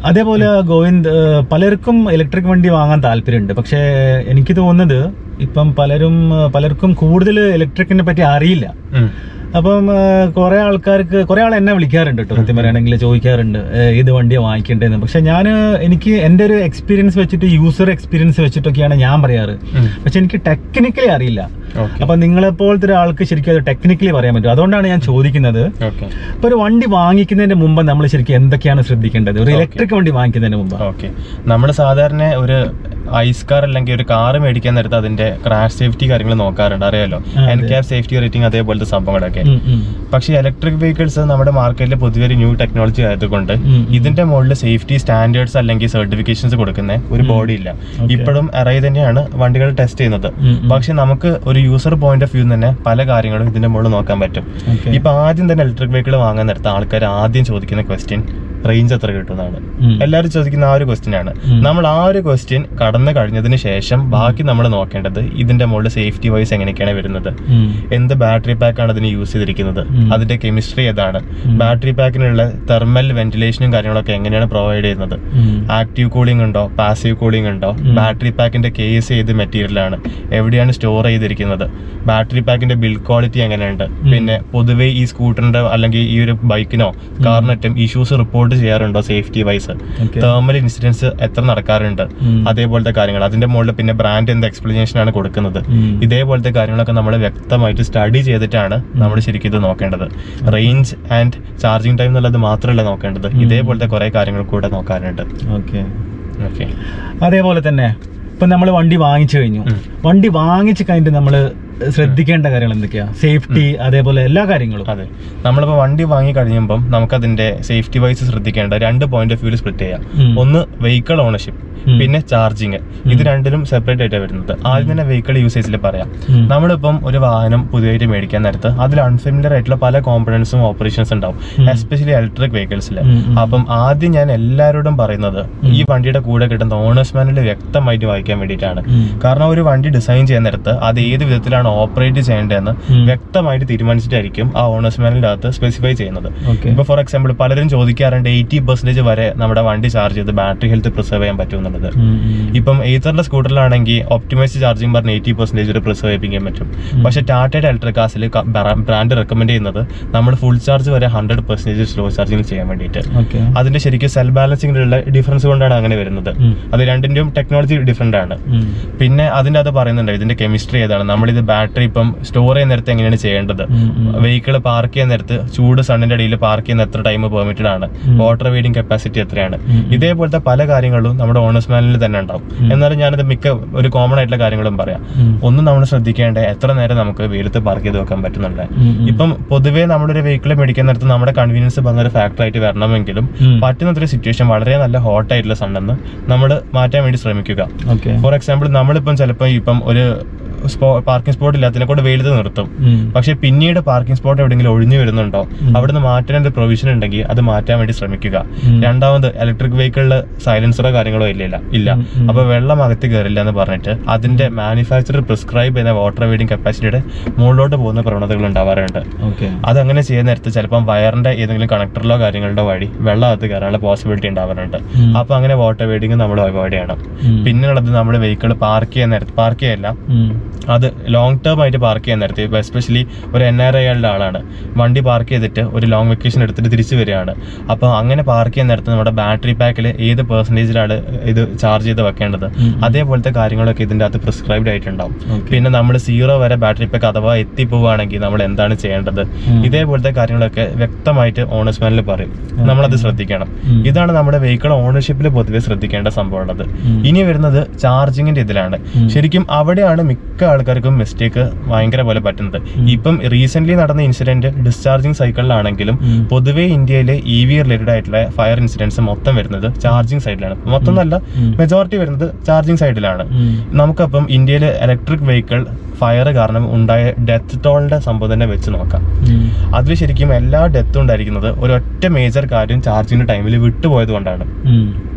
അതേപോലെ ഗോവിന്ദ് ഏഹ്, പലർക്കും ഇലക്ട്രിക് വണ്ടി വാങ്ങാൻ താല്പര്യമുണ്ട് പക്ഷേ എനിക്ക് തോന്നുന്നത് ഇപ്പം പലരും ഏഹ്, പലർക്കും കൂടുതൽ ഇലക്ട്രിക്കിനെ പറ്റി അറിയില്ല ഉം. അപ്പം ഏഹ്, കുറെ ആൾക്കാർക്ക് കുറെ ആൾ എന്നെ വിളിക്കാറുണ്ട് കേട്ടോ സത്യം പറയുകയാണെങ്കിൽ ചോദിക്കാറുണ്ട് ഏഹ്, ഏത് വണ്ടിയാണ് വാങ്ങിക്കേണ്ടതെന്ന് പക്ഷെ ഞാൻ എനിക്ക് എൻ്റെ ഒരു എക്സ്പീരിയൻസ് വെച്ചിട്ട് യൂസർ എക്സ്പീരിയൻസ് വെച്ചിട്ടൊക്കെയാണ് ഞാൻ പറയാറ് ഉം. പക്ഷെ എനിക്ക് ടെക്നിക്കലി അറിയില്ല ഓക്കെ അപ്പൊ നിങ്ങളെ പോലത്തെ ഒരാൾക്ക് ശരിക്കും അത് ടെക്നിക്കലി പറയാൻ പറ്റും അതുകൊണ്ടാണ് ഞാൻ ചോദിക്കുന്നത് ഓക്കെ ഇപ്പൊ ഒരു വണ്ടി വാങ്ങിക്കുന്നതിന് മുമ്പ് നമ്മൾ ശരിക്കും എന്തൊക്കെയാണ് ശ്രദ്ധിക്കേണ്ടത് ഒരു ഇലക്ട്രിക് വണ്ടി വാങ്ങിക്കുന്നതിന് മുമ്പ് ഓക്കെ നമ്മൾ സാധാരണ ഒരു ഐസ് കാർ അല്ലെങ്കിൽ ഒരു കാർ മേടിക്കാൻ നേരത്ത് അതിന്റെ ക്രാഷ് സേഫ്റ്റി കാര്യങ്ങൾ നോക്കാറുണ്ട് അറിയാലോ ആ, അതെ. എൻ ക്യാപ് സേഫ്റ്റി റേറ്റിംഗ് അതേപോലത്തെ സംഭവങ്ങളൊക്കെ ഉം, ഉം. പക്ഷേ ഇലക്ട്രിക് വെഹിക്കിൾസ് നമ്മുടെ മാർക്കറ്റിൽ പൊതുവെ ഒരു ന്യൂ ടെക്നോളജി ആയതുകൊണ്ട് ഉം, ഉം. ഇതിന്റെ മുകളിൽ സേഫ്റ്റി സ്റ്റാൻഡേർഡ്സ് അല്ലെങ്കിൽ സർട്ടിഫിക്കേഷൻസ് കൊടുക്കുന്ന ഒരു ബോഡി ഇല്ല Okay. ഇപ്പോഴും എറൈ തന്നെയാണ് വണ്ടികൾ ടെസ്റ്റ് ചെയ്യുന്നത് ഉം, ഉം. പക്ഷെ നമുക്ക് ഒരു യൂസർ പോയിന്റ് ഓഫ് വ്യൂ തന്നെ പല കാര്യങ്ങളും ഇതിന്റെ മുകളിൽ നോക്കാൻ പറ്റും Okay. ഇപ്പൊ ആദ്യം തന്നെ ഇലക്ട്രിക് വെഹിക്കിൾ വാങ്ങാൻ നേരത്തെ ആൾക്കാർ ആദ്യം ചോദിക്കുന്ന ക്വസ്റ്റ്യൻ റേഞ്ച് എത്ര കിട്ടുന്നതാണ് ഉം. എല്ലാവരും ചോദിക്കുന്ന ആ ഒരു ക്വസ്റ്റ്യൻ ആണ് ഉം. നമ്മൾ ആ ഒരു ക്വസ്റ്റ്യൻ കടന്നു കഴിഞ്ഞതിന് ശേഷം ബാക്കി നമ്മൾ നോക്കേണ്ടത് ഇതിന്റെ മുകളിൽ സേഫ്റ്റി വൈസ് എങ്ങനെയൊക്കെയാണ് വരുന്നത് ഉം. എന്ത് ബാറ്ററി പാക്ക് ആണ് ഇതിന് യൂസ് ചെയ്തിരിക്കുന്നത് ഉം. അതിന്റെ കെമിസ്ട്രി ഏതാണ് ഉം. ബാറ്ററി പാക്കിനുള്ള തെർമൽ വെന്റിലേഷനും കാര്യങ്ങളൊക്കെ എങ്ങനെയാണ് പ്രൊവൈഡ് ചെയ്യുന്നത് ഉം. ആക്റ്റീവ് കൂളിംഗ് ഉണ്ടോ പാസീവ് കൂളിംഗ് ഉണ്ടോ ഉം. ബാറ്ററി പാക്കിന്റെ കേസ് ഏത് മെറ്റീരിയൽ ആണ് എവിടെയാണ് സ്റ്റോർ ചെയ്തിരിക്കുന്നത് ബാറ്ററി പാക്കിന്റെ ബിൽഡ് ക്വാളിറ്റി എങ്ങനെയുണ്ട് പിന്നെ പൊതുവേ ഈ സ്കൂട്ടറിന്റെ അല്ലെങ്കിൽ ഈ ഒരു ബൈക്കിനോ കാറിനറ്റും ഇഷ്യൂസ് റിപ്പോർട്ട് ചെയ്യാറുണ്ടോ safety wise Okay. Thermal incidents എത്ര നടക്കാറുണ്ട് ഉം. അതേപോലത്തെ കാര്യങ്ങൾ അതിന്റെ മുകളിൽ പിന്നെ ബ്രാൻഡ് എന്ത് എക്സ്പ്ലനേഷൻ ആണ് കൊടുക്കുന്നത് ഉം. ഇതേപോലത്തെ കാര്യങ്ങളൊക്കെ നമ്മൾ വ്യക്തമായിട്ട് സ്റ്റഡി ചെയ്തിട്ടാണ് നമ്മൾ ശരിക്കും ഇത് നോക്കേണ്ടത് റേഞ്ച് ആൻഡ് ചാർജിങ് ടൈം എന്നുള്ളത് മാത്രമല്ല നോക്കേണ്ടത് ഇതേപോലത്തെ കുറെ കാര്യങ്ങൾ കൂടെ നോക്കാനുണ്ട് ഓക്കെ ഓക്കെ അതേപോലെ തന്നെ ഇപ്പൊ നമ്മൾ വണ്ടി വാങ്ങിച്ചു കഴിഞ്ഞു ഉം. വണ്ടി വാങ്ങിച്ചു കഴിഞ്ഞിട്ട് നമ്മൾ ശ്രദ്ധിക്കേണ്ട കാര്യങ്ങൾ എന്തൊക്കെയാ സേഫ്റ്റി അതേപോലെ എല്ലാ കാര്യങ്ങളും അതെ നമ്മളിപ്പോ വണ്ടി വാങ്ങി കഴിയുമ്പം നമുക്കതിന്റെ സേഫ്റ്റി വൈസ് ശ്രദ്ധിക്കേണ്ട രണ്ട് പോയിന്റ് ഓഫ് വ്യൂ സ്പ്ലിറ്റ് ചെയ്യാം ഉം. ഒന്ന് വെഹിക്കിൾ ഓണർഷിപ്പ് ഉം. പിന്നെ ചാർജിങ് ഇത് രണ്ടിലും സെപ്പറേറ്റ് ആയിട്ടാണ് വരുന്നത് ആദ്യം തന്നെ വെഹിക്കിൾ യൂസേജിൽ പറയാം ഉം. നമ്മളിപ്പം ഒരു വാഹനം പുതിയതായിട്ട് മേടിക്കാൻ നേരത്ത് അതിൽ അൺഫെമിലർ ആയിട്ടുള്ള പല കോമ്പണൻസും ഓപ്പറേഷൻസ് ഉണ്ടാവും ഉം. എസ്പെഷ്യലി ഇലക്ട്രിക് വെഹിക്കിൾസിൽ ഉം, ഉം. അപ്പം ആദ്യം ഞാൻ എല്ലാവരോടും പറയുന്നത് ഈ വണ്ടിയുടെ കൂടെ കിട്ടുന്ന ഓണേഴ്സ് മാനുവൽ വ്യക്തമായിട്ട് വായിക്കാൻ വേണ്ടിയിട്ടാണ് ഉം. കാരണം ഒരു വണ്ടി ഡിസൈൻ ചെയ്യുന്ന നേരത്ത് അത് ഏത് വിധത്തിലാണ് ഓപ്പറേറ്റ് ചെയ്യേണ്ടതെന്ന് ഉം. വ്യക്തമായിട്ട് തീരുമാനിച്ചിട്ടായിരിക്കും ആ ഓണേഴ്സ് മാനുവലിന്റെ അകത്ത് സ്പെസിഫൈ ചെയ്യുന്നത് ഓക്കെ ഇപ്പൊ ഫോർ എക്സാമ്പിൾ പലരും ചോദിക്കാറുണ്ട് എയ്റ്റി പെർസെന്റേജ് വരെ നമ്മുടെ വണ്ടി ചാർജ് ചെയ്ത് ബാറ്ററി ഹെൽത്ത് പ്രിസർവ് ചെയ്യാൻ പറ്റും എന്നുള്ളത് ഉം, ഉം. ഇപ്പം എയ്ത്തറിന്റെ സ്കൂട്ടറിലാണെങ്കിൽ ഒപ്റ്റിമൈസ് ചാർജിങ് പറഞ്ഞ് എയ്റ്റി പെർസെന്റേജ് വരെ പ്രിസർവ് ചെയ്യിപ്പിക്കാൻ പറ്റും പക്ഷെ ടാറ്റയുടെ ഇലക്ട്രിക് കാസിൽ ബ്രാൻഡ് റെക്കമെൻഡ് ചെയ്യുന്നത് നമ്മൾ ഫുൾ ചാർജ് വരെ ഹൺഡ്രഡ് പെർസെന്റേജ് സ്ലോ ചാർജിങ് ചെയ്യാൻ വേണ്ടിയിട്ട് ഓക്കെ അതിന്റെ ശരിക്കും സെൽ ബാലൻസിംഗിലുള്ള ഡിഫറൻസ് കൊണ്ടാണ് അങ്ങനെ വരുന്നത് ഉം. അത് രണ്ടിന്റെയും ടെക്നോളജി ഡിഫറെന്റ് ആണ് ഉം. പിന്നെ അതിന്റെ അത് പറയുന്നുണ്ട് ഇതിന്റെ കെമിസ്ട്രി ഏതാണ് നമ്മളിത് ബാറ്ററി ഇപ്പം സ്റ്റോർ ചെയ്യുന്ന നേരത്തെ എങ്ങനെയാണ് ചെയ്യേണ്ടത് ഉം, ഉം. വെഹിക്കിൾ പാർക്ക് ചെയ്യുന്ന നേരത്ത് ചൂട് സണ്ണിന്റെ ഇടയിൽ പാർക്ക് ചെയ്യുന്ന എത്ര ടൈം പെർമിറ്റഡ് ആണ് ഉം. വാട്ടർ വെയിറ്റിംഗ് കപ്പാസിറ്റി എത്രയാണ് ഉം, ഉം. ഇതേപോലത്തെ പല കാര്യങ്ങളും നമ്മുടെ ഓണേഴ്സ് മാനുവലിൽ തന്നെ ഉണ്ടാവും എന്നാലും ഞാനത് മിക്ക ഒരു കോമൺ ആയിട്ടുള്ള കാര്യങ്ങളും പറയാം ഉം. ഒന്ന് നമ്മൾ ശ്രദ്ധിക്കേണ്ട എത്ര നേരം നമുക്ക് വെയിലത്ത് പാർക്ക് ചെയ്ത് വെക്കാൻ പറ്റുന്നുണ്ട് ഉം, ഉം. ഇപ്പം പൊതുവേ നമ്മുടെ ഒരു വെഹിക്കിൾ മേടിക്കാൻ നേരത്ത് നമ്മുടെ കൺവീനിയൻസ് ഭയങ്കര ഫാക്ടർ ആയിട്ട് വരണമെങ്കിലും ഉം. പറ്റുന്നത്ര സിറ്റുവേഷൻ വളരെ നല്ല ഹോട്ട് ആയിട്ടുള്ള സണ്ണെന്ന് നമ്മൾ മാറ്റാൻ വേണ്ടി ശ്രമിക്കുക ഓക്കെ ഫോർ എക്സാമ്പിൾ നമ്മളിപ്പം ചിലപ്പോൾ ഇപ്പം ഒരു പാർക്കിംഗ് സ്പോട്ട് ഇല്ലാത്തതിനെ കൊണ്ട് വെയിലത്ത് നിർത്തും ഉം. പക്ഷെ പിന്നീട് പാർക്കിംഗ് സ്പോട്ട് എവിടെയെങ്കിലും ഒഴിഞ്ഞു വരുന്നുണ്ടോ ഉം. അവിടുന്ന് മാറ്റാൻ ഒരു പ്രൊവിഷൻ ഉണ്ടെങ്കിൽ അത് മാറ്റാൻ വേണ്ടി ശ്രമിക്കുക ഉം. രണ്ടാമത് ഇലക്ട്രിക് വെഹിക്കിളിൽ സൈലൻസറോ കാര്യങ്ങളോ ഇല്ല ഇല്ല ഉം, ഉം. അപ്പൊ വെള്ളം അകത്ത് കയറില്ല എന്ന് പറഞ്ഞിട്ട് അതിന്റെ മാനുഫാക്ചർ പ്രിസ്ക്രൈബ് ചെയ്യുന്ന വാട്ടർ വെയിറ്റിംഗ് കപ്പാസിറ്റിയുടെ മുകളിലോട്ട് പോകുന്ന പ്രവണതകൾ ഉണ്ടാവാറുണ്ട് ഓക്കെ അതങ്ങനെ ചെയ്യുന്ന നേരത്ത് ചിലപ്പം വയറിന്റെ ഏതെങ്കിലും കണക്ടറിലോ കാര്യങ്ങളുടെ വഴി വെള്ളം അകത്ത് കയറാനുള്ള പോസിബിലിറ്റി ഉണ്ടാവാറുണ്ട് ഉം. അപ്പൊ അങ്ങനെ വാട്ടർ വെയിറ്റിംഗ് നമ്മൾ അവോയ്ഡ് ചെയ്യണം ഉം. പിന്നെയുള്ളത് നമ്മൾ വെഹിക്കിൾ പാർക്ക് ചെയ്യാൻ നേരത്ത് പാർക്ക് ചെയ്യല്ല ഉം. അത് ലോങ് ടേം ആയിട്ട് പാർക്ക് ചെയ്യാൻ നേരത്തെ ഇപ്പൊ എസ്പെഷ്യലി ഒരു എൻ ആർ ഐകളുടെ ആളാണ് വണ്ടി പാർക്ക് ചെയ്തിട്ട് ഒരു ലോങ് വെക്കേഷൻ എടുത്തിട്ട് തിരിച്ചു വരികയാണ് അപ്പോൾ അങ്ങനെ പാർക്ക് ചെയ്യാൻ നേരത്ത് നമ്മുടെ ബാറ്ററി പാക്കിൽ ഏത് പെർസെൻറ്റേജിലാണ് ഇത് ചാർജ് ചെയ്ത് വെക്കേണ്ടത് ഉം. അതേപോലത്തെ കാര്യങ്ങളൊക്കെ ഇതിന്റെ അകത്ത് പ്രിസ്ക്രൈബ്ഡ് ആയിട്ടുണ്ടാവും Okay. പിന്നെ നമ്മൾ സീറോ വരെ ബാറ്ററി പാക്ക് അഥവാ എത്തിപ്പോവുകയാണെങ്കിൽ നമ്മൾ എന്താണ് ചെയ്യേണ്ടത് ഉം. ഇതേപോലത്തെ കാര്യങ്ങളൊക്കെ വ്യക്തമായിട്ട് ഓണേഴ്സ് മാനിൽ പറയും നമ്മളത് ശ്രദ്ധിക്കണം ഉം. ഇതാണ് നമ്മുടെ വെഹിക്കിൾ ഓണർഷിപ്പിൽ പൊതുവെ ശ്രദ്ധിക്കേണ്ട സംഭവം ഉള്ളത് ഉം. ഇനി വരുന്നത് ചാർജിങ്ങിന്റെ ഇതിലാണ് ഉം. ശരിക്കും അവിടെയാണ് മിക്ക ആൾക്കാർക്കും മിസ്റ്റേക്ക് ഭയങ്കര പോലെ പറ്റുന്നത് ഇപ്പം റീസെന്റ് നടന്ന ഇൻസിഡന്റ് ഡിസ്ചാർജിങ് സൈക്കിളിലാണെങ്കിലും ഉം. പൊതുവെ ഇന്ത്യയിലെ ഇ വി റിലേറ്റഡ് ആയിട്ടുള്ള ഫയർ ഇൻസിഡൻസ് മൊത്തം വരുന്നത് ചാർജിങ് സൈഡിലാണ് മൊത്തം എന്നല്ല ഉം. മെജോറിറ്റി വരുന്നത് ചാർജിങ് സൈഡിലാണ് ഉം. നമുക്കപ്പം ഇന്ത്യയിൽ ഇലക്ട്രിക് വെഹിക്കിൾ ഫയർ കാരണം ഉണ്ടായ ഡെത്ത് ടോളിന്റെ സംഭവം തന്നെ വെച്ച് നോക്കാം ഉം. അതിൽ ശരിക്കും എല്ലാ ഡെത്തും ഉണ്ടായിരിക്കുന്നത് ഒരൊറ്റ മേജർ കാര്യം ചാർജിങ്ങിന്റെ ടൈമിൽ വിട്ടുപോയത് കൊണ്ടാണ് ഉം.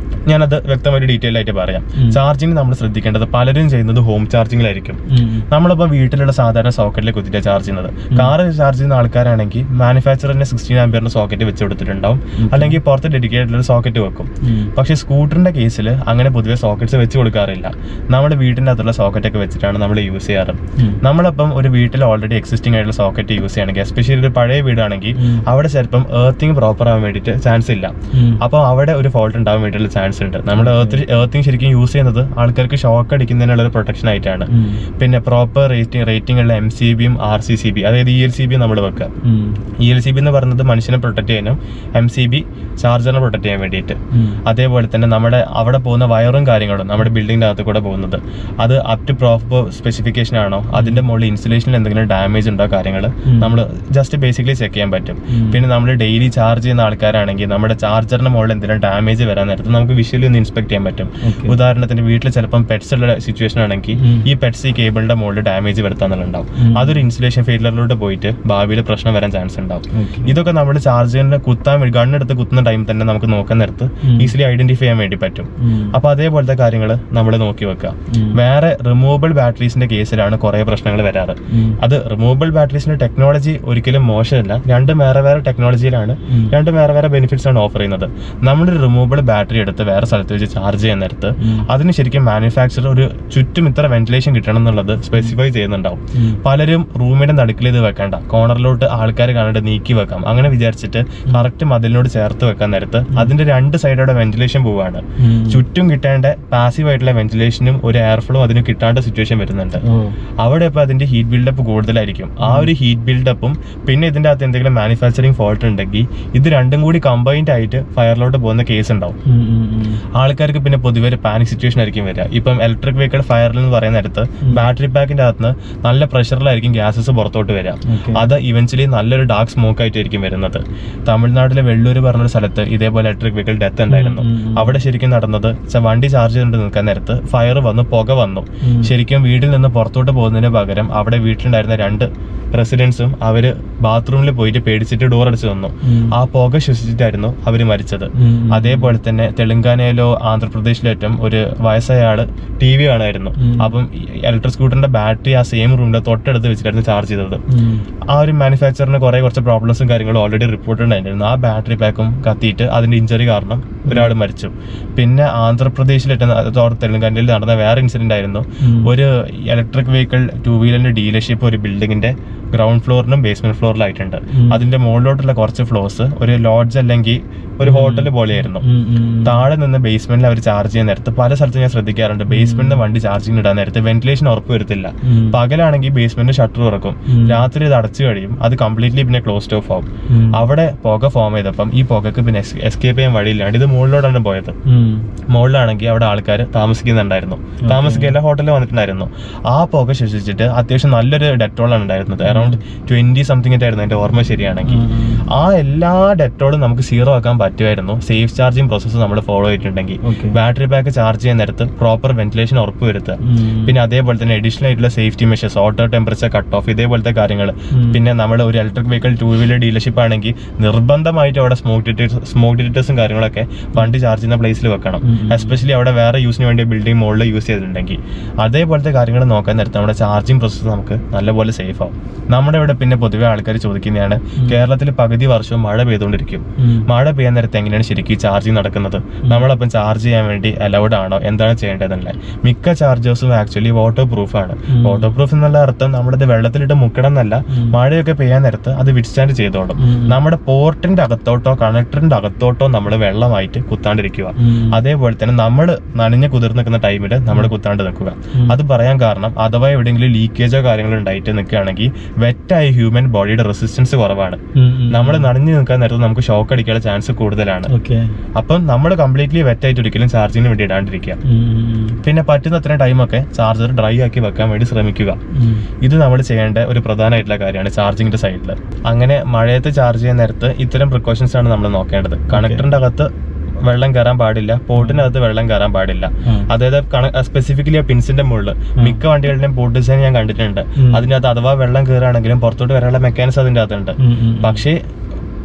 ഞാനത് വ്യക്തമായിട്ട് ഡീറ്റെയിൽ ആയിട്ട് പറയാം ഉം. ചാർജിങ് നമ്മൾ ശ്രദ്ധിക്കേണ്ടത് പലരും ചെയ്യുന്നത് ഹോം ചാർജിങ്ങിലായിരിക്കും ഉം. നമ്മളിപ്പോൾ വീട്ടിലുള്ള സാധാരണ സോക്കറ്റിൽ കുത്തിയിട്ട് ചാർജ് ചെയ്യുന്നത് കാർ ചാർജ് ചെയ്യുന്ന ആൾക്കാരാണെങ്കിൽ മാനുഫാക്ചറിന്റെ സിക്സ്റ്റീൻ ആംബിയറിന്റെ സോക്കറ്റ് വെച്ച് കൊടുത്തിട്ടുണ്ടാവും അല്ലെങ്കിൽ പുറത്ത് ഡെഡിക്കേറ്റഡ് ഒരു സോക്കറ്റ് വെക്കും ഉം. പക്ഷേ സ്കൂട്ടറിന്റെ കേസിൽ അങ്ങനെ പൊതുവെ സോക്കറ്റ്സ് വെച്ച് കൊടുക്കാറില്ല നമ്മുടെ വീടിന്റെ അകത്തുള്ള സോക്കറ്റ് ഒക്കെ വെച്ചിട്ടാണ് നമ്മൾ യൂസ് ചെയ്യാറ് ഉം. നമ്മളിപ്പം ഒരു വീട്ടിൽ ഓൾറെഡി എക്സിസ്റ്റിംഗ് ആയിട്ടുള്ള സോക്കറ്റ് യൂസ് ചെയ്യുകയാണെങ്കിൽ എസ്പെഷ്യലി ഒരു പഴയ വീടാണെങ്കിൽ ഉം. അവിടെ ചിലപ്പം എർത്തിങ് പ്രോപ്പർ ആവാൻ വേണ്ടിയിട്ട് ചാൻസ് ഇല്ല ഉം. അപ്പോൾ അവിടെ ഒരു ഫോൾട്ട് ഉണ്ടാവാൻ വേണ്ടിയിട്ടുള്ള ചാൻസ് ഉണ്ട് നമ്മൾ എർത്ത് എർത്തിങ് ശരിക്കും യൂസ് ചെയ്യുന്നത് ആൾക്കാർക്ക് ഷോക്ക് അടിക്കുന്നതിനുള്ള ഒരു പ്രൊട്ടക്ഷൻ ആയിട്ടാണ് ഉം. പിന്നെ പ്രോപ്പർ റേറ്റിംഗ് റേറ്റിംഗ് ഉള്ള എം സി ബിയും ആർ സി സി ബി അതായത് ഇ എൽ സി ബി നമ്മൾ വെക്കുക ഉം. ഇ എൽ സി ബി എന്ന് പറയുന്നത് മനുഷ്യനെ പ്രൊട്ടക്ട് ചെയ്യാനും എം സി ബി ചാർജറിനെ പ്രൊട്ടക്ട് ചെയ്യാൻ വേണ്ടിയിട്ട് ഉം. അതേപോലെ തന്നെ നമ്മുടെ അവിടെ പോകുന്ന വയറും കാര്യങ്ങളും നമ്മുടെ ബിൽഡിങ്ങിന്റെ അകത്ത് കൂടെ പോകുന്നത് അത് അപ് ടു പ്രോപ്പർ സ്പെസിഫിക്കേഷൻ ആണോ അതിന്റെ മുകളിൽ ഇൻസുലേഷനിൽ എന്തെങ്കിലും ഡാമേജ് ഉണ്ടോ കാര്യങ്ങൾ ഉം. നമ്മൾ ജസ്റ്റ് ബേസിക്കലി ചെക്ക് ചെയ്യാൻ പറ്റും ഉം. പിന്നെ നമ്മൾ ഡെയിലി ചാർജ് ചെയ്യുന്ന ആൾക്കാരാണെങ്കിൽ നമ്മുടെ ചാർജറിന്റെ മുകളിൽ എന്തെങ്കിലും ഡാമേജ് വരാൻ നേരത്ത് നമുക്ക് വിഷ്വലി ഒന്ന് ഇൻസ്പെക്ട് ചെയ്യാൻ പറ്റും Okay. ഉദാഹരണത്തിന് വീട്ടിൽ ചിലപ്പം പെറ്റ്സ് ഉള്ള സിറ്റുവേഷൻ ആണെങ്കിൽ ഉം. ഈ പെറ്റ്സ് ഈ കേബിളിന്റെ മുകളിൽ ഡാമേജ് വരുത്താന്നുണ്ടാവും ഉം. അതൊരു ഇൻസുലേഷൻ ഫെയിലറിലോട്ട് പോയിട്ട് ഭാവിയിൽ പ്രശ്നം വരാൻ ചാൻസ് ഉണ്ടാവും Okay. ഇതൊക്കെ നമ്മൾ ചാർജറിന് കുത്താൻ വേണ്ടി ഗണ്ണെടുത്ത് കുത്തുന്ന ടൈം തന്നെ നമുക്ക് നോക്കാൻ നേരത്ത് ഉം. ഈസിലി ഐഡന്റിഫൈ ചെയ്യാൻ വേണ്ടി പറ്റും ഉം. അപ്പൊ അതേപോലത്തെ കാര്യങ്ങൾ നമ്മൾ നോക്കി വെക്കുക ഉം. വേറെ റിമൂവബിൾ ബാറ്ററീസിന്റെ കേസിലാണ് കുറെ പ്രശ്നങ്ങൾ വരാറ് ഉം. അത് റിമൂവബിൾ ബാറ്ററീസിന്റെ ടെക്നോളജി ഒരിക്കലും മോശമല്ല രണ്ടും വേറെ വേറെ ടെക്നോളജിയിലാണ് ഉം. രണ്ടും വേറെ വേറെ ബെനിഫിറ്റ്സ് ആണ് ഓഫർ ചെയ്യുന്നത് നമ്മളൊരു റിമൂവബിൾ ബാറ്ററി എടുത്ത് വേറെ സ്ഥലത്ത് വെച്ച് ചാർജ് ചെയ്യുന്ന നേരത്ത് ഉം. അതിന് ശരിക്കും മാനുഫാക്ചർ ഒരു ചുറ്റും ഇത്ര വെന്റിലേഷൻ കിട്ടണം എന്നുള്ളത് സ്പെസിഫൈ ചെയ്യുന്നുണ്ടാവും ഉം. പലരും റൂമിന്റെ നടുക്കിൽ ഇത് വെക്കണ്ട കോർണറിലോട്ട് ആൾക്കാർ കാണാണ്ട് നീക്കി വെക്കാം അങ്ങനെ വിചാരിച്ചിട്ട് കറക്റ്റ് മതിലിനോട് ചേർത്ത് വെക്കാൻ നേരത്ത് അതിന്റെ രണ്ട് സൈഡോടെ വെന്റിലേഷൻ പോവാണ് ഉം. ചുറ്റും കിട്ടേണ്ട പാസീവ് ആയിട്ടുള്ള വെന്റിലേഷനും ഒരു എയർ ഫ്ലോ അതിന് കിട്ടാണ്ട സിറ്റുവേഷൻ വരുന്നുണ്ട് ഓ. അവിടെ ഇപ്പൊ അതിന്റെ ഹീറ്റ് ബിൽഡപ്പ് കൂടുതലായിരിക്കും ആ ഒരു ഹീറ്റ് ബിൽഡപ്പും പിന്നെ ഇതിന്റെ അകത്ത് എന്തെങ്കിലും മാനുഫാക്ചറിങ് ഫോൾട്ട് ഉണ്ടെങ്കിൽ ഇത് രണ്ടും കൂടി കമ്പൈൻഡ് ആയിട്ട് ഫയറിലോട്ട് പോകുന്ന കേസ് ഉണ്ടാവും ഉം. ഉം. ഉം. ആൾക്കാർക്ക് പിന്നെ പൊതുവെ ഒരു പാനിക് സിറ്റുവേഷൻ ആയിരിക്കും വരിക ഇപ്പം ഇലക്ട്രിക് വെഹിക്കിൾ ഫയറിൽ എന്ന് പറയുന്ന നേരത്ത് ബാറ്ററി പാക്കിന്റെ അകത്ത് നല്ല പ്രഷറിലായിരിക്കും ഗ്യാസസ് പുറത്തോട്ട് വരിക Okay. അത് ഇവൻച്വലി നല്ലൊരു ഡാർക്ക് സ്മോക്ക് ആയിട്ടായിരിക്കും വരുന്നത് തമിഴ്നാട്ടിലെ വെള്ളൂർ പറഞ്ഞൊരു സ്ഥലത്ത് ഇതേപോലെ ഇലക്ട്രിക് വെഹിക്കിൾ ഡെത്ത് ഉണ്ടായിരുന്നു ഉം, ഉം, ഉം. അവിടെ ശരിക്കും നടന്നത് ച- വണ്ടി ചാർജ് ചെയ്തുകൊണ്ട് നിൽക്കാൻ നേരത്ത് ഫയർ വന്നു പുക വന്നു ഉം. ശരിക്കും വീട്ടിൽ നിന്ന് പുറത്തോട്ട് പോകുന്നതിന് പകരം അവിടെ വീട്ടിലുണ്ടായിരുന്ന രണ്ട് റെസിഡൻസും അവര് ബാത്റൂമിൽ പോയിട്ട് പേടിച്ചിട്ട് ഡോർ അടിച്ചു വന്നു ഉം. ആ പുക ശ്വസിച്ചിട്ടായിരുന്നു അവര് മരിച്ചത് ഉം. അതേപോലെ തന്നെ തെലങ്കാനയിലോ ആന്ധ്രാപ്രദേശിലേറ്റം ഒരു വയസ്സായ ആള് ടി വി കാണായിരുന്നു ഉം. അപ്പം ഇലക്ട്രിക് സ്കൂട്ടറിന്റെ ബാറ്ററി ആ സെയിം റൂമിന്റെ തൊട്ടടുത്ത് വെച്ചിട്ടായിരുന്നു ചാർജ് ചെയ്തത് ഉം. ആ ഒരു മാനുഫാക്ചറിന് കുറെ കുറച്ച് പ്രോബ്ലംസും കാര്യങ്ങളും ഓൾറെഡി റിപ്പോർട്ടഡ് ആയിരുന്നു ആ ബാറ്ററി പാക്കും കത്തിയിട്ട് അതിന്റെ ഇഞ്ചറി കാരണം ഒരാൾ മരിച്ചു പിന്നെ ആന്ധ്രാപ്രദേശിലേറ്റം തെലങ്കാനയിൽ നടന്ന വേറെ ഇൻസിഡന്റ് ആയിരുന്നു ഉം. ഒരു ഇലക്ട്രിക് വെഹിക്കിൾ ടൂ വീലറിന്റെ ഡീലർഷിപ്പ് ഒരു ബിൽഡിങ്ങിന്റെ ഗ്രൗണ്ട് ഫ്ലോറിനും ബേസ്മെന്റ് ഫ്ലോറിലായിട്ടുണ്ട് ഉം. അതിന്റെ മുകളിലോട്ടുള്ള കുറച്ച് ഫ്ലോർസ് ഒരു ലോഡ്ജ് അല്ലെങ്കിൽ ഒരു ഹോട്ടൽ പോലെയായിരുന്നു ഉം. ഉം. താഴെ നിന്ന് ബേസ്മെന്റിൽ അവർ ചാർജ് ചെയ്യുന്ന നേരത്ത് പല സ്ഥലത്തും ഞാൻ ശ്രദ്ധിക്കാറുണ്ട് ബേസ്മെന്റിന് വണ്ടി ചാർജിങ് ഇടാൻ നേരത്ത് വെന്റിലേഷൻ ഉറപ്പ് വരുത്തില്ല ഉം. പകലാണെങ്കിൽ ബേസ്മെന്റ് ഷട്ടർ തുറക്കും ഉം. രാത്രി ഇത് അടച്ചു കഴിയും അത് കംപ്ലീറ്റ്ലി പിന്നെ ക്ലോസ്ഡ് ഓഫ് ആവും ഉം. അവിടെ പുക ഫോം ചെയ്തപ്പം ഈ പുകക്ക് പിന്നെ എസ്കേപ്പ് ചെയ്യാൻ വഴിയില്ലാണ്ട് ഇത് മുകളിലോട്ടാണ് പോയത് ഉം. മുകളിലാണെങ്കിൽ അവിടെ ആൾക്കാർ താമസിക്കുന്നുണ്ടായിരുന്നു താമസിക്കില്ല ഹോട്ടലിൽ വന്നിട്ടുണ്ടായിരുന്നു ആ പുക ശ്വസിച്ചിട്ട് അത്യാവശ്യം നല്ലൊരു ഡെറ്റോളാണ് ഉണ്ടായിരുന്നത് അറൌണ്ട് ട്വന്റി സംതിങ് ആയിരുന്നു എന്റെ ഓർമ്മ ശരിയാണെങ്കിൽ ഉം. ആ എല്ലാ ഡെറ്റോളും നമുക്ക് സീറോ ആക്കാൻ പറ്റുമായിരുന്നു സേഫ് ചാർജിങ് പ്രോസസ്സ് നമ്മൾ ഫോളോ ചെയ്തിട്ടുണ്ടെങ്കിൽ Okay. ബാറ്ററി ബാക്ക് ചാർജ് ചെയ്യുന്ന നേരത്ത് പ്രോപ്പർ വെന്റിലേഷൻ ഉറപ്പ് വരുത്തുക ഉം. പിന്നെ അതേപോലെ തന്നെ അഡീഷണൽ ആയിട്ടുള്ള safety measures auto temperature cut off ഇതേപോലത്തെ കാര്യങ്ങൾ ഉം. പിന്നെ നമ്മൾ ഒരു electric vehicle two wheeler dealership ആണെങ്കിൽ നിർബന്ധമായിട്ട് അവിടെ സ്മോക്ക് ഡിറ്റക്ടേഴ്സ് സ്മോക്ക് ഡിറ്റക്ടേഴ്സും കാര്യങ്ങളൊക്കെ വണ്ടി ചാർജ് ചെയ്യുന്ന പ്ലേസിൽ വെക്കണം ഉം. എസ്പെഷ്യലി അവിടെ വേറെ യൂസിന് വേണ്ടി ബിൽഡിംഗ് മുകളിൽ യൂസ് ചെയ്തിട്ടുണ്ടെങ്കിൽ അതേപോലത്തെ കാര്യങ്ങൾ നോക്കാൻ നേരത്തെ നമ്മുടെ ചാർജിങ് പ്രോസസ്സ് നമുക്ക് നല്ലപോലെ സേഫ് ആവും നമ്മുടെ ഇവിടെ പിന്നെ പൊതുവെ ആൾക്കാർ ചോദിക്കുന്നതാണ് കേരളത്തിൽ പകുതി വർഷവും മഴ പെയ്തുകൊണ്ടിരിക്കും ഉം. മഴ പെയ്യാൻ നേരത്ത് എങ്ങനെയാണ് ശരിക്കും ചാർജിങ് നടക്കുന്നത് നമ്മളപ്പം ചാർജ് ചെയ്യാൻ വേണ്ടി അലൗഡ് ആണോ എന്താണ് ചെയ്യേണ്ടതെന്നല്ലേ മിക്ക ചാർജേഴ്സും ആക്ച്വലി വാട്ടർ പ്രൂഫ് ആണ് ഉം. വാട്ടർ പ്രൂഫ് എന്നുള്ള അർത്ഥം നമ്മളിത് വെള്ളത്തിലിട്ട് മുക്കണം എന്നല്ല ഉം. മഴയൊക്കെ പെയ്യാൻ നേരത്ത് അത് വിഡ്സ്റ്റാൻഡ് ചെയ്തോളും ഉം. നമ്മുടെ പോർട്ടിന്റെ അകത്തോട്ടോ കണക്ടറിന്റെ അകത്തോട്ടോ നമ്മൾ വെള്ളമായിട്ട് കുത്താണ്ടിരിക്കുക ഉം. അതേപോലെ തന്നെ നമ്മൾ നനഞ്ഞ് കുതിർന്ന് നിൽക്കുന്ന ടൈമിൽ നമ്മൾ കുത്താണ്ട് നിൽക്കുക ഉം. അത് പറയാൻ കാരണം അഥവാ എവിടെയെങ്കിലും ലീക്കേജോ കാര്യങ്ങളോ ഉണ്ടായിട്ട് നിൽക്കുകയാണെങ്കിൽ വെറ്റായ ഹ്യൂമൻ ബോഡിയുടെ റെസിസ്റ്റൻസ് കുറവാണ് ഉം. ഉം. നമ്മൾ നനഞ്ഞു നിൽക്കാൻ നേരത്ത് നമുക്ക് ഷോക്ക് അടിക്കാനുള്ള ചാൻസ് കൂടുതലാണ് ഓക്കെ അപ്പം നമ്മൾ കംപ്ലീറ്റ്ലി വെറ്റായിട്ട് ഒരിക്കലും ചാർജിങ്ങിന് വേണ്ടി ഇടാണ്ടിരിക്കുക ഉം. ഉം. പിന്നെ പറ്റുന്ന അത്രയും ടൈമൊക്കെ ചാർജർ ഡ്രൈ ആക്കി വെക്കാൻ വേണ്ടി ശ്രമിക്കുക ഉം. ഇത് നമ്മൾ ചെയ്യേണ്ട ഒരു പ്രധാനമായിട്ടുള്ള കാര്യമാണ് ചാർജിങ്ങിന്റെ സൈഡിൽ അങ്ങനെ മഴയത്ത് ചാർജ് ചെയ്യുന്ന നേരത്ത് ഇത്തരം പ്രിക്കോഷൻസ് ആണ് നമ്മൾ നോക്കേണ്ടത് കണക്ടറിന്റെ അകത്ത് വെള്ളം കയറാൻ പാടില്ല പോർട്ടിനകത്ത് വെള്ളം കയറാൻ പാടില്ല ഉം. അതായത് സ്പെസിഫിക്കലി ആ പിൻസിന്റെ മുകളിൽ മിക്ക വണ്ടികളുടെയും പോർട്ട് ഡിസൈൻ ഞാൻ കണ്ടിട്ടുണ്ട് ഉം. അതിനകത്ത് അഥവാ വെള്ളം കയറുകയാണെങ്കിലും പുറത്തോട്ട് വരാനുള്ള മെക്കാനിസം അതിന്റെ അകത്തുണ്ട് ഉം. ഉം. പക്ഷേ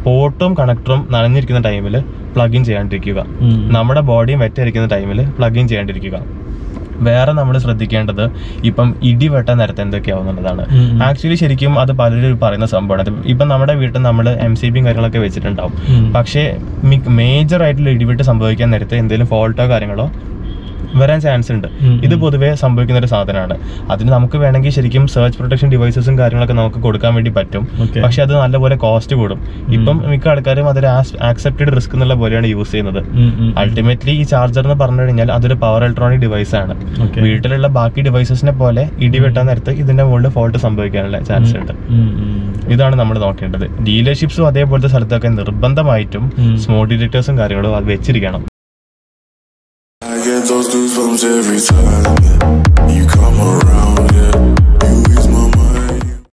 പോർട്ടും കണക്ടറും നനഞ്ഞിരിക്കുന്ന ടൈമിൽ പ്ലഗ് ഇൻ ചെയ്യാണ്ടിരിക്കുക ഉം. നമ്മുടെ ബോഡിയും വെറ്റായിരിക്കുന്ന ടൈമിൽ പ്ലഗ് ഇൻ ചെയ്യാണ്ടിരിക്കുക വേറെ നമ്മൾ ശ്രദ്ധിക്കേണ്ടത് ഇപ്പം ഇടി വെട്ടാൻ നേരത്തെ എന്തൊക്കെയാവുന്നുള്ളതാണ് ഉം, ഉം. ആക്ച്വലി ശരിക്കും അത് പലരും പറയുന്ന സംഭവമാണ് ഇത് ഇപ്പം നമ്മുടെ വീട്ടിൽ നമ്മൾ എം സി ബിയും കാര്യങ്ങളൊക്കെ വെച്ചിട്ടുണ്ടാവും ഉം. പക്ഷേ മേജർ ആയിട്ടുള്ള ഇടിവെട്ട് സംഭവിക്കാൻ നേരത്തെ എന്തെങ്കിലും ഫോൾട്ടോ കാര്യങ്ങളോ വരാൻ ചാൻസ് ഉണ്ട് ഉം, ഇത് ഉം. പൊതുവേ സംഭവിക്കുന്ന ഒരു സാധനമാണ് അതിന് നമുക്ക് വേണമെങ്കിൽ ശരിക്കും സെർച്ച് പ്രൊട്ടക്ഷൻ ഡിവൈസസും കാര്യങ്ങളൊക്കെ നമുക്ക് കൊടുക്കാൻ വേണ്ടി പറ്റും Okay. പക്ഷെ അത് നല്ലപോലെ കോസ്റ്റ് കൂടും ഇപ്പം മിക്ക ആൾക്കാരും അതൊരു ആക്സെപ്റ്റഡ് റിസ്ക് എന്നുള്ള പോലെയാണ് യൂസ് ചെയ്യുന്നത് ഉം, ഉം. അൾട്ടിമേറ്റ്ലി ഈ ചാർജർ എന്ന് പറഞ്ഞു കഴിഞ്ഞാൽ അതൊരു പവർ ഇലക്ട്രോണിക് ഡിവൈസ് ആണ് Okay. വീട്ടിലുള്ള ബാക്കി ഡിവൈസസിനെ പോലെ ഇടി വെട്ടാൻ നേരത്ത് ഇതിന്റെ മുകളിൽ ഫോൾട്ട് സംഭവിക്കാനുള്ള ചാൻസ് ഉണ്ട് ഉം, ഉം. ഇതാണ് നമ്മൾ നോക്കേണ്ടത് ഡീലർഷിപ്സും അതേപോലത്തെ സ്ഥലത്തൊക്കെ നിർബന്ധമായിട്ടും ഉം. സ്മോട്ട് ഡിറ്റക്ടേഴ്സും കാര്യങ്ങളും അത് വെച്ചിരിക്കണം I get those goosebumps every time you come around.